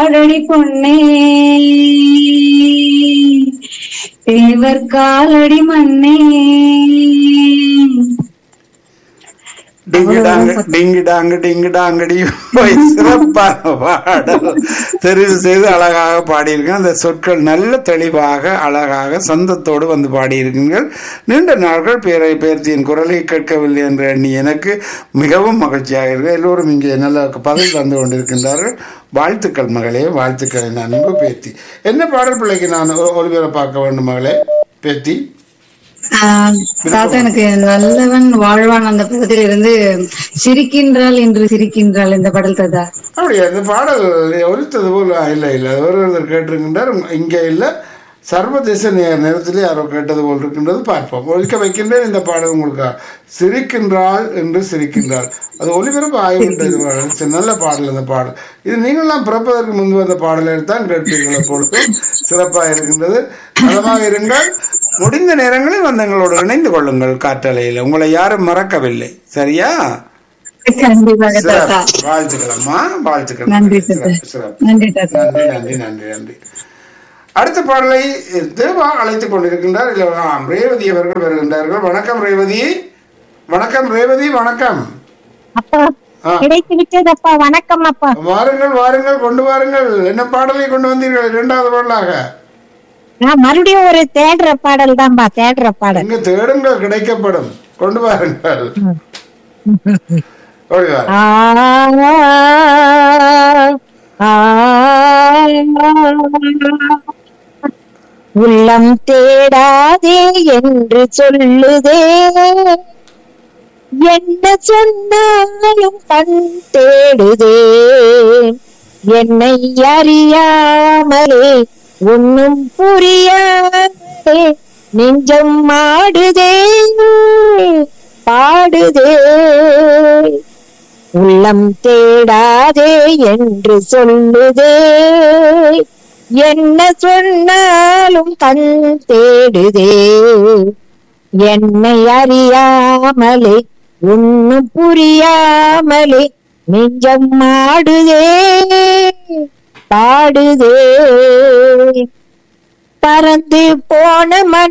பாடடி பொன்னே தேவர் காலடி மண்ணே டிங்கு டாங்கு டிங்கு டாங்கு டிங்கு டாங்கடி போய் சிறப்பான பாடல் தெரிவு செய்து அழகாக பாடியிருக்கேன் அந்த சொற்கள் நல்ல தெளிவாக அழகாக சொந்தத்தோடு வந்து பாடியிருக்கீர்கள் நீண்ட நாட்கள் பேரை பேர்த்தியின் குரலை கேட்கவில்லை என்று எண்ணி எனக்கு மிகவும் மகிழ்ச்சியாக இருக்கு எல்லோரும் இங்கே நல்ல பதில் தந்து கொண்டிருக்கின்றார்கள் வாழ்த்துக்கள் மகளே வாழ்த்துக்கள் என் அன்பு பேத்தி என்ன பாடல் பிள்ளைக்கு நான் ஒ- ஒளிபரப்பாக்க வேண்டும் மகளே பேத்தி ஆஹ் தாத்தா எனக்கு நல்லவன் வாழ்வான் அந்த பக்கத்தில் இருந்து சிரிக்கின்றாள் என்று சிரிக்கின்றாள் இந்த பாடல் தாத்தா அப்படியா இந்த பாடல் ஒலித்தது போல் இல்லை இல்லை ஒரு ஒருத்தர் கேட்டிருக்கின்றார் இங்கே இல்லை சர்வதேச நே- நேரத்திலே யாரோ கேட்டது போல் இருக்கின்றது பார்ப்போம் ஒழிக்க வைக்கின்றேன் இந்த பாடல் உங்களுக்கு சிரிக்கின்றாள் என்று சிரிக்கின்றாள் அது ஒளிபரப்பு ஆகிவிட்டது பாடல் சரி, நல்ல பாடல் அந்த பாடல் இது நீங்களாம் பிறப்பதற்கு முன்பு அந்த பாடலை தான் கேட்பீர்கள் அப்பொழுது சிறப்பாக இருக்கின்றது நலமாக இருங்கள் முடிந்த நேரங்களில் வந்து எங்களோடு இணைந்து கொள்ளுங்கள் காற்றலையில் உங்களை யாரும் மறக்கவில்லை சரியா கண்டிப்பாக தாத்தா சிறப்பு. வாழ்த்துக்கள் அம்மா வாழ்த்துக்கள் நன்றி தாத்தா சிறப்பு, சிறப்பு. நன்றி தாத்தா நன்றி நன்றி நன்றி நன்றி அடுத்த பாடலை தேவா அழைத்துக் கொண்டிருக்கின்றார் இல்ல, ஆம், ரேவதி அவர்கள் வருகின்றார்கள் வணக்கம் ரேவதி வணக்கம் ரேவதி வணக்கம் அப்பா ஆ. கிடைத்து விட்டதப்பா வணக்கம் அப்பா வாருங்கள் வாருங்கள் கொண்டு வாருங்கள் என்ன பாடலை கொண்டு வந்தீர்கள் இரண்டாவது பாடலாக நான் மறுபடியும் ஒரு தேடுற பாடல் தான்பா தேடுற பாடல் இங்கு தேடுங்கள் கிடைக்கப்படும் கொண்டு வாருங்கள் ஓடி வாருங்கள். ஆ, ஆ, உள்ளம் தேடாதே என்று சொல்லுதே என்ன சொன்னாலும் கண் தேடுதே என்னை அறியாமலே ஒன்னும் புரியாமலே நெஞ்சம் மாடுதே பாடுதே உள்ளம் தேடாதே என்று சொல்லுதே என்ன சொன்னாலும் கண் தேடுதே என்னை அறியாமலே ஒன்னும் புரியாமலே நெஞ்சம் மாடுதே பாடுதே பறந்து போன மன